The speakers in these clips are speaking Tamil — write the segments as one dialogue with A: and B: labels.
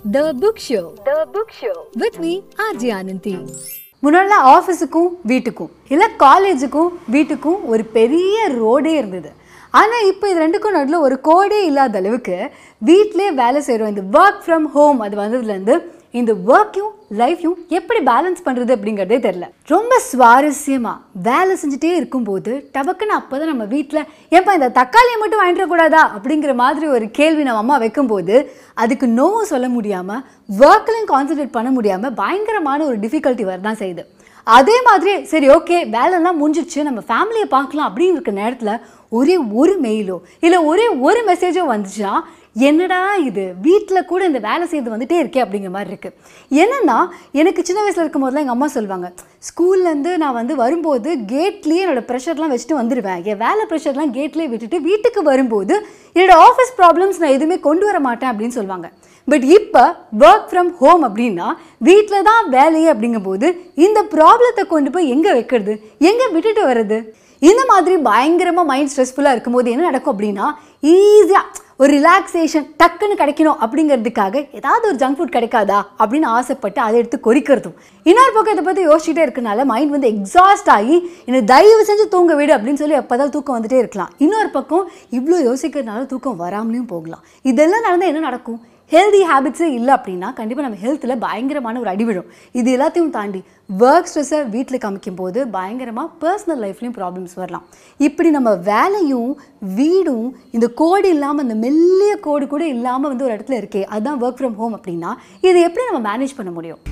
A: The Book Show. The Book Show. With me, RJ Ananthi.
B: முன்னாடி ஆஃபீஸுக்கும் வீட்டுக்கும் இல்லை காலேஜுக்கும் வீட்டுக்கும் ஒரு பெரிய ரோடே இருந்தது ஆனால் இப்போ இது ரெண்டுக்கும் நடுவில் ஒரு கோடே இல்லாத அளவுக்கு வீட்டிலே வேலை செய்கிறோம் இந்த ஒர்க் ஃப்ரம் ஹோம் அது வந்ததுலேருந்து இந்த ஒர்க்கையும் லைஃப்பையும் எப்படி பேலன்ஸ் பண்ணுறது அப்படிங்கிறதே தெரில ரொம்ப சுவாரஸ்யமாக வேலை செஞ்சுட்டே இருக்கும்போது டபக்குன்னு அப்போ தான் நம்ம வீட்டில் ஏப்பா இந்த தக்காளியை மட்டும் வாங்கிட்டு கூடாதா அப்படிங்கிற மாதிரி ஒரு கேள்வி நம்ம அம்மா வைக்கும்போது அதுக்கு நோவும் சொல்ல முடியாமல் ஒர்க்லையும் கான்சென்ட்ரேட் பண்ண முடியாமல் பயங்கரமான ஒரு டிஃபிகல்ட்டி வரதான் செய்யுது அதே மாதிரி சரி ஓகே வேலைலாம் முடிஞ்சிடுச்சு நம்ம ஃபேமிலியை பார்க்கலாம் அப்படின்னு இருக்க நேரத்தில் ஒரே ஒரு மெயிலோ இல்லை ஒரே ஒரு மெசேஜோ வந்துச்சுன்னா என்னடா இது வீட்டில் கூட இந்த வேலை செய்து வந்துட்டே இருக்கே அப்படிங்கிற மாதிரி இருக்குது என்னென்னா எனக்கு சின்ன வயசில் இருக்கும் போதெல்லாம் எங்கள் அம்மா சொல்லுவாங்க ஸ்கூல்லேருந்து நான் வந்து வரும்போது கேட்லேயே என்னோடய ப்ரெஷர்லாம் வச்சுட்டு வந்துடுவேன் என் வேலை ப்ரெஷர்லாம் கேட்லேயே விட்டுட்டு வீட்டுக்கு வரும்போது என்னோட ஆஃபீஸ் ப்ராப்ளம்ஸ் நான் எதுவுமே கொண்டு வர மாட்டேன் அப்படின்னு சொல்லுவாங்க பட் இப்போ ஒர்க் ஃப்ரம் ஹோம் அப்படின்னா வீட்டில் தான் வேலையே அப்படிங்கும்போது இந்த ப்ராப்ளத்தை கொண்டு போய் எங்கே வைக்கிறது எங்கே விட்டுட்டு வர்றது இந்த மாதிரி பயங்கரமாக மைண்ட் ஸ்ட்ரெஸ்ஃபுல்லாக இருக்கும்போது என்ன நடக்கும் அப்படின்னா ஈஸியாக ஒரு ரிலாக்ஸேஷன் டக்குன்னு கிடைக்கணும் அப்படிங்கிறதுக்காக ஏதாவது ஒரு ஜங்க் ஃபுட் கிடைக்காதா அப்படின்னு ஆசைப்பட்டு அதை எடுத்து கொறிக்கிறதும் இன்னொரு பக்கம் இதை பற்றி யோசிச்சுட்டே இருக்கனால மைண்ட் வந்து எக்ஸாஸ்ட் ஆகி என்னை தயவு செஞ்சு தூங்க விடு அப்படின்னு சொல்லி எப்போதான் தூக்கம் வந்துட்டே இருக்கலாம் இன்னொரு பக்கம் இவ்வளோ யோசிக்கிறதுனால தூக்கம் வராமலையும் போகலாம் இதெல்லாம் நடந்தால் என்ன நடக்கும் ஹெல்தி ஹேபிட்ஸே இல்லை அப்படின்னா கண்டிப்பாக நம்ம ஹெல்த்தில் பயங்கரமான ஒரு அடி விழும் இது எல்லாத்தையும் தாண்டி ஒர்க் ஸ்ட்ரெஸ்ஸை வீட்டில் காமிக்கும் போது பயங்கரமாக பர்சனல் லைஃப்லேயும் ப்ராப்ளம்ஸ் வரலாம் இப்படி நம்ம வேலையும் வீடும் இந்த கோடு இல்லாமல் இந்த மெல்லிய கோடு கூட இல்லாமல் வந்து ஒரு இடத்துல இருக்கே அதுதான் ஒர்க் ஃப்ரம் ஹோம் அப்படின்னா இதை எப்படி நம்ம மேனேஜ் பண்ண முடியும்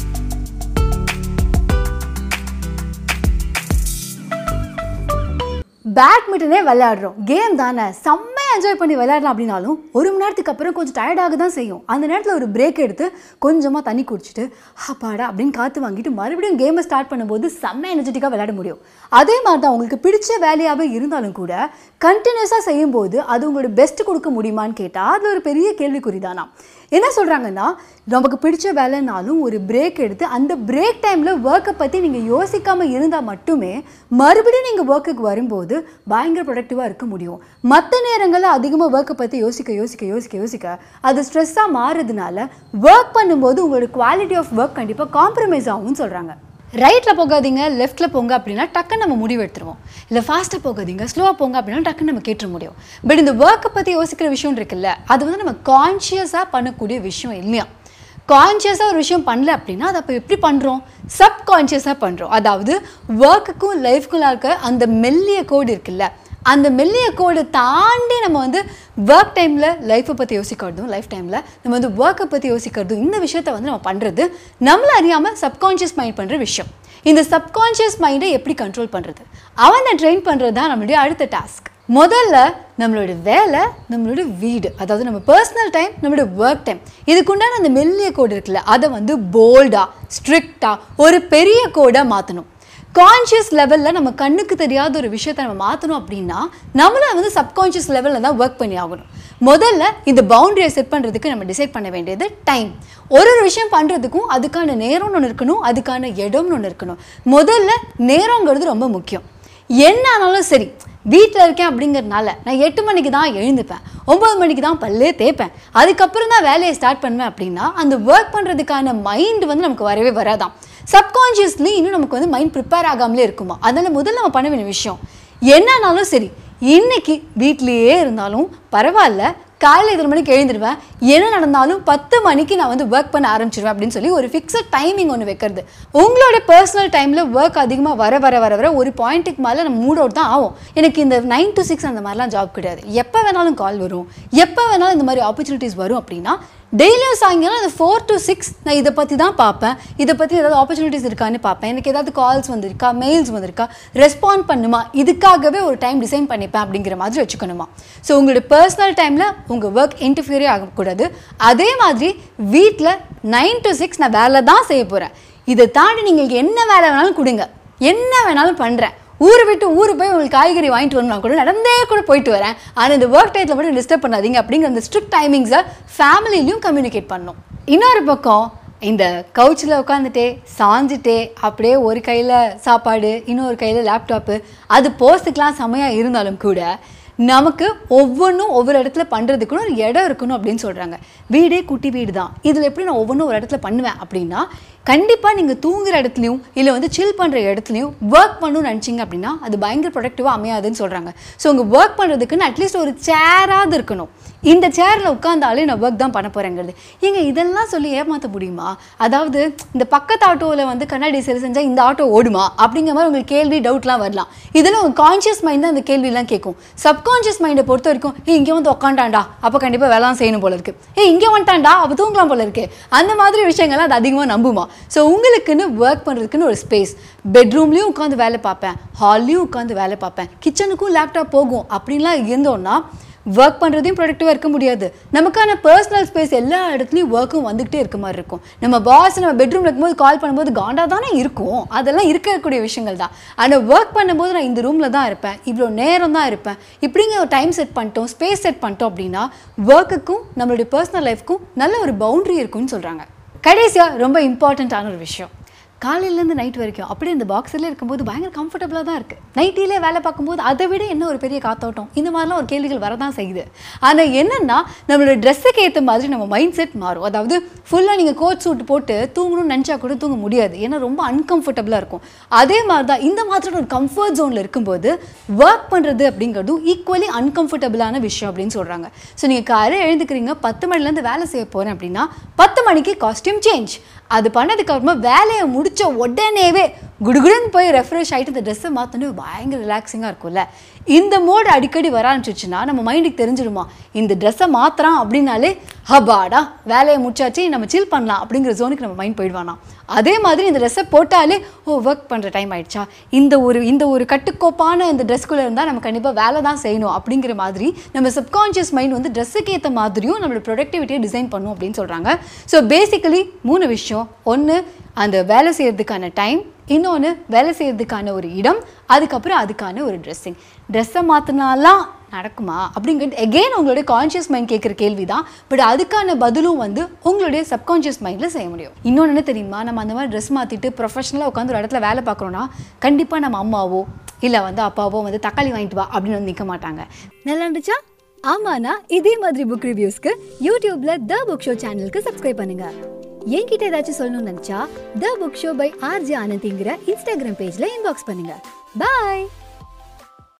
B: பேட்மிண்டனே விளையாடுறோம் கேம் தானே செம்மையாக என்ஜாய் பண்ணி விளையாடலாம் அப்படின்னாலும் ஒரு மணி நேரத்துக்கு அப்புறம் கொஞ்சம் டயர்டாக தான் செய்யும் அந்த நேரத்தில் ஒரு பிரேக் எடுத்து கொஞ்சமாக தண்ணி குடிச்சிட்டு அப்பாடா அப்படின்னு காற்று வாங்கிட்டு மறுபடியும் கேமை ஸ்டார்ட் பண்ணும்போது செம்ம எனர்ஜெட்டிக்காக விளையாட முடியும் அதே மாதிரி தான் உங்களுக்கு பிடிச்ச வேலையாகவே இருந்தாலும் கூட கண்டினியூஸாக செய்யும்போது அது உங்களோட பெஸ்ட் கொடுக்க முடியுமான்னு கேட்டால் அது ஒரு பெரிய கேள்விக்குறி தானா என்ன சொல்கிறாங்கன்னா நமக்கு பிடிச்ச வேலைனாலும் ஒரு பிரேக் எடுத்து அந்த பிரேக் டைமில் ஒர்க்கை பற்றி நீங்கள் யோசிக்காமல் இருந்தால் மட்டுமே மறுபடியும் நீங்கள் ஒர்க்குக்கு வரும்போது பயங்கர ப்ரொடக்டிவாக இருக்க முடியும் மற்ற நேரங்களில் அதிகமாக ஒர்க்கை பற்றி யோசிக்க யோசிக்க யோசிக்க யோசிக்க அது ஸ்ட்ரெஸ்ஸாக மாறுறதுனால ஒர்க் பண்ணும்போது உங்களோட குவாலிட்டி ஆஃப் ஒர்க் கண்டிப்பாக காம்ப்ரமைஸ் ஆகும்னு சொல்கிறாங்க ரைட்டில் போகாதீங்க லெஃப்ட்டில் போங்க அப்படின்னா டக்குன்னு நம்ம முடிவு எடுத்துருவோம் இல்லை ஃபாஸ்ட்டாக போகாதீங்க ஸ்லோவாக போங்க அப்படின்னா டக்குன்னு நம்ம கேட்டுற முடியும் பட் இந்த ஒர்க்கை பற்றி யோசிக்கிற விஷயம் இருக்குல்ல அது வந்து நம்ம கான்ஷியஸாக பண்ணக்கூடிய விஷயம் இல்லையா கான்ஷியஸாக ஒரு விஷயம் பண்ணல அப்படின்னா அதை அப்போ எப்படி பண்ணுறோம் சப்கான்ஷியஸாக பண்ணுறோம் அதாவது ஒர்க்குக்கும் லைஃப்குள்ள இருக்க அந்த மெல்லிய கோடு இருக்குல்ல அந்த மெல்லிய கோடு தாண்டி நம்ம வந்து ஒர்க் டைமில் லைஃப்பை பற்றி யோசிக்கிறதும் லைஃப் டைமில் நம்ம வந்து ஒர்க்கை பற்றி யோசிக்கிறதும் இந்த விஷயத்தை வந்து நம்ம பண்ணுறது நம்மள அறியாமல் சப்கான்ஷியஸ் மைண்ட் பண்ணுற விஷயம் இந்த சப்கான்ஷியஸ் மைண்டை எப்படி கண்ட்ரோல் பண்ணுறது அவனை ட்ரெயின் பண்ணுறது தான் நம்மளுடைய அடுத்த டாஸ்க் முதல்ல நம்மளோட வேலை நம்மளோட வீடு அதாவது நம்ம பர்சனல் டைம் நம்மளோட ஒர்க் டைம் இதுக்குண்டான அந்த மெல்லிய கோடு இருக்குல்ல அதை வந்து போல்டாக ஸ்ட்ரிக்டாக ஒரு பெரிய கோடாக மாற்றணும் கான்ஷியஸ் லெவலில் நம்ம கண்ணுக்கு தெரியாத ஒரு விஷயத்தை நம்ம மாற்றணும் அப்படின்னா நம்மள வந்து சப்கான்ஷியஸ் லெவலில் தான் ஒர்க் பண்ணி ஆகணும் முதல்ல இந்த பவுண்டரியை செட் பண்ணுறதுக்கு நம்ம டிசைட் பண்ண வேண்டியது டைம் ஒரு ஒரு விஷயம் பண்ணுறதுக்கும் அதுக்கான நேரம்னு ஒன்று இருக்கணும் அதுக்கான இடம்னு ஒன்று இருக்கணும் முதல்ல நேரங்கிறது ரொம்ப முக்கியம் என்ன ஆனாலும் சரி வீட்டில் இருக்கேன் அப்படிங்கிறதுனால நான் எட்டு மணிக்கு தான் எழுந்துப்பேன் ஒம்பது மணிக்கு தான் பல்லே தேய்ப்பேன் அதுக்கப்புறம் தான் வேலையை ஸ்டார்ட் பண்ணுவேன் அப்படின்னா அந்த ஒர்க் பண்ணுறதுக்கான மைண்டு வந்து நமக்கு வரவே வராதான் சப்கான்ஷியஸ்லி இன்னும் நமக்கு வந்து மைண்ட் ப்ரிப்பேர் ஆகாமலே இருக்குமா அதனால் முதல்ல நம்ம பண்ண வேண்டிய விஷயம் என்னன்னாலும் சரி இன்னைக்கு வீட்லேயே இருந்தாலும் பரவாயில்ல காலையில் இத்தனை மணிக்கு எழுந்துருவேன் என்ன நடந்தாலும் பத்து மணிக்கு நான் வந்து ஒர்க் பண்ண ஆரம்பிச்சிருவேன் அப்படின்னு சொல்லி ஒரு ஃபிக்ஸட் டைமிங் ஒன்று வைக்கிறது உங்களோட பர்சனல் டைமில் ஒர்க் அதிகமாக வர வர வர வர ஒரு பாயிண்ட்டுக்கு மேலே நம்ம மூட் அவுட் தான் ஆகும் எனக்கு இந்த நைன் டு சிக்ஸ் அந்த மாதிரிலாம் ஜாப் கிடையாது எப்போ வேணாலும் கால் வரும் எப்போ வேணாலும் இந்த மாதிரி ஆப்பர்ச்சுனிட்டிஸ் வரும் அப்படின்னா டெய்லியும் சாயங்காலம் அந்த ஃபோர் டு சிக்ஸ் நான் இதை பற்றி தான் பார்ப்பேன் இதை பற்றி ஏதாவது ஆப்பர்ச்சுனிட்டிஸ் இருக்கான்னு பார்ப்பேன் எனக்கு ஏதாவது கால்ஸ் வந்திருக்கா மெயில்ஸ் வந்திருக்கா ரெஸ்பாண்ட் பண்ணுமா இதுக்காகவே ஒரு டைம் டிசைன் பண்ணிப்பேன் அப்படிங்கிற மாதிரி வச்சுக்கணுமா ஸோ உங்களோட பர்சனல் டைமில் உங்கள் ஒர்க் இன்டர்ஃபியரே ஆகக்கூடாது அதே மாதிரி வீட்டில் நைன் டு சிக்ஸ் நான் வேலை தான் செய்ய போகிறேன் இதை தாண்டி நீங்கள் என்ன வேலை வேணாலும் கொடுங்க என்ன வேணாலும் பண்ணுறேன் ஊரை விட்டு ஊர் போய் உங்களுக்கு காய்கறி வாங்கிட்டு வரணும்னா கூட நடந்தே கூட போயிட்டு வரேன் ஆனால் இந்த ஒர்க் டைத்தில் மட்டும் டிஸ்டர்ப் பண்ணாதீங்க அப்படிங்கிற அந்த ஸ்ட்ரிக்ட் டைமிங்ஸை ஃபேமிலிலையும் கம்யூனிகேட் பண்ணணும் இன்னொரு பக்கம் இந்த கவுச்சில் உட்காந்துட்டே சாஞ்சிட்டே அப்படியே ஒரு கையில் சாப்பாடு இன்னொரு கையில் லேப்டாப்பு அது போஸ்ட்டுக்கெலாம் செமையாக இருந்தாலும் கூட நமக்கு ஒவ்வொன்றும் ஒவ்வொரு இடத்துல பண்ணுறதுக்குன்னு ஒரு இடம் இருக்கணும் அப்படின்னு சொல்கிறாங்க வீடே குட்டி வீடு தான் இதில் எப்படி நான் ஒவ்வொன்றும் ஒரு இடத்துல பண்ணுவேன் அப்படின்னா கண்டிப்பாக நீங்கள் தூங்குற இடத்துலையும் இல்லை வந்து சில் பண்ணுற இடத்துலையும் ஒர்க் பண்ணணும்னு நினச்சிங்க அப்படின்னா அது பயங்கர ப்ரொடக்டிவாக அமையாதுன்னு சொல்கிறாங்க ஸோ உங்கள் ஒர்க் பண்ணுறதுக்குன்னு அட்லீஸ்ட் ஒரு சேராவது இருக்கணும் இந்த சேரில் உட்காந்தாலே நான் ஒர்க் தான் பண்ண போகிறேங்கிறது ஏங்க இதெல்லாம் சொல்லி ஏமாற்ற முடியுமா அதாவது இந்த பக்கத்து ஆட்டோவில் வந்து கண்ணாடி சரி செஞ்சால் இந்த ஆட்டோ ஓடுமா அப்படிங்கிற மாதிரி உங்களுக்கு கேள்வி டவுட்லாம் வரலாம் இதெல்லாம் உங்கள் கான்ஷியஸ் மைண்ட் தான் இந்த கேள்வியெல்லாம் கேட்கும் சப்கான்ஷியஸ் மைண்டை பொறுத்த வரைக்கும் ஏ இங்கே வந்து உட்காண்டாண்டா அப்போ கண்டிப்பாக வேலை செய்யணும் போல இருக்கு ஏ இங்கே வந்துட்டான்டா அப்போ தூங்கலாம் போல இருக்கு அந்த மாதிரி விஷயங்கள்லாம் அது அதிகமாக நம்புமா ஸோ உங்களுக்குன்னு ஒர்க் பண்ணுறதுக்குன்னு ஒரு ஸ்பேஸ் பெட்ரூம்லேயும் உட்காந்து வேலை பார்ப்பேன் ஹால்லையும் உட்காந்து வேலை பார்ப்பேன் கிச்சனுக்கும் லேப்டாப் போகும் அப்படின்லாம் இருந்தோன்னா ஒர்க் பண்ணுறதையும் ப்ரொடக்டிவாக இருக்க முடியாது நமக்கான பர்சனல் ஸ்பேஸ் எல்லா இடத்துலையும் ஒர்க்கும் வந்துகிட்டே இருக்க மாதிரி இருக்கும் நம்ம பாஸ் நம்ம பெட்ரூமில் இருக்கும்போது கால் பண்ணும்போது காண்டா தானே இருக்கும் அதெல்லாம் இருக்கக்கூடிய விஷயங்கள் தான் ஆனால் ஒர்க் பண்ணும்போது நான் இந்த ரூமில் தான் இருப்பேன் இவ்வளோ நேரம் தான் இருப்பேன் இப்படிங்கிற ஒரு டைம் செட் பண்ணிட்டோம் ஸ்பேஸ் செட் பண்ணிட்டோம் அப்படின்னா ஒர்க்குக்கும் நம்மளுடைய பர்சனல் லைஃப்க்கும் நல்ல ஒரு பவுண்டரி இருக்கும்னு சொல்கிறாங்க கடைசியாக ரொம்ப இம்பார்ட்டண்ட்டான ஒரு விஷயம் காலையிலேருந்து நைட் வரைக்கும் அப்படியே இந்த பாக்ஸில் இருக்கும்போது பயங்கர கம்ஃபர்டபுளாக தான் இருக்குது நைட்டிலே வேலை பார்க்கும்போது அதை விட என்ன ஒரு பெரிய காத்தோட்டம் இந்த மாதிரிலாம் ஒரு கேள்விகள் வரதான் செய்யுது ஆனால் என்னென்னா நம்மளோட ட்ரெஸ்ஸுக்கு ஏற்ற மாதிரி நம்ம மைண்ட் செட் மாறும் அதாவது ஃபுல்லாக நீங்கள் கோட் சூட் போட்டு தூங்கணும்னு நினச்சா கூட தூங்க முடியாது ஏன்னா ரொம்ப அன்கம்ஃபர்டபுளாக இருக்கும் அதே மாதிரி தான் இந்த மாதிரியான ஒரு கம்ஃபர்ட் ஜோனில் இருக்கும்போது ஒர்க் பண்ணுறது அப்படிங்கிறதும் ஈக்குவலி அன்கம்ஃபர்டபுளான விஷயம் அப்படின்னு சொல்கிறாங்க ஸோ நீங்கள் காலையில் எழுந்துக்கிறீங்க பத்து மணிலேருந்து வேலை செய்ய போகிறேன் அப்படின்னா பத்து மணிக்கு காஸ்டியூம் சேஞ்ச் அது பண்ணதுக்கு அப்புறமா வேலையை முடிச்ச உடனேவே குடுகுடுன்னு போய் ரெஃப்ரெஷ் ஆகிட்டு இந்த ட்ரெஸ்ஸை மாற்றணும் பயங்கர ரிலாக்ஸிங்காக இருக்கும்ல இந்த மோடு அடிக்கடி வர ஆரம்பிச்சிச்சுன்னா நம்ம மைண்டுக்கு தெரிஞ்சிடுமா இந்த ட்ரெஸ்ஸை மாற்றுறான் அப்படின்னாலே ஹபாடா வேலையை முடிச்சாச்சு நம்ம சில் பண்ணலாம் அப்படிங்கிற ஜோனுக்கு நம்ம மைண்ட் போயிடுவானா அதே மாதிரி இந்த ட்ரெஸ்ஸை போட்டாலே ஓ ஒர்க் பண்ணுற டைம் ஆயிடுச்சா இந்த ஒரு இந்த ஒரு கட்டுக்கோப்பான இந்த ட்ரெஸ்க்குள்ளே இருந்தால் நம்ம கண்டிப்பாக வேலை தான் செய்யணும் அப்படிங்கிற மாதிரி நம்ம சப்கான்ஷியஸ் மைண்ட் வந்து ட்ரெஸ்ஸுக்கு ஏற்ற மாதிரியும் நம்மளோட ப்ரொடக்டிவிட்டியை டிசைன் பண்ணும் அப்படின்னு சொல்கிறாங்க ஸோ பேசிக்கலி மூணு விஷயம் ஒன்று அந்த வேலை செய்கிறதுக்கான டைம் இன்னொன்று வேலை செய்கிறதுக்கான ஒரு இடம் அதுக்கப்புறம் அதுக்கான ஒரு ட்ரெஸ்ஸிங் ட்ரெஸ்ஸை மாற்றினாலாம் நடக்குமா அப்படிங்கிறது எகெயின் உங்களுடைய கான்ஷியஸ் மைண்ட் கேட்குற கேள்வி தான் பட் அதுக்கான பதிலும் வந்து உங்களுடைய சப்கான்ஷியஸ் மைண்டில் செய்ய முடியும் இன்னொன்று என்ன தெரியுமா நம்ம அந்த மாதிரி ட்ரெஸ் மாற்றிட்டு ப்ரொஃபஷனலாக உட்காந்து ஒரு இடத்துல வேலை பார்க்குறோன்னா கண்டிப்பாக நம்ம அம்மாவோ இல்லை வந்து அப்பாவோ வந்து தக்காளி வாங்கிட்டு வா அப்படின்னு வந்து நிற்க மாட்டாங்க
A: நல்லா இருந்துச்சா ஆமாண்ணா இதே மாதிரி புக் ரிவ்யூஸ்க்கு யூடியூப்ல த புக் ஷோ சேனலுக்கு சப்ஸ்கிரைப் பண்ணுங்க என்கிட்ட ஏதாச்சும் சொல்லணும்னு நினைச்சா the book show by RJ ஆனந்திங்கிற இன்ஸ்டாகிராம் பேஜ்ல இன்பாக்ஸ் பண்ணுங்க பாய்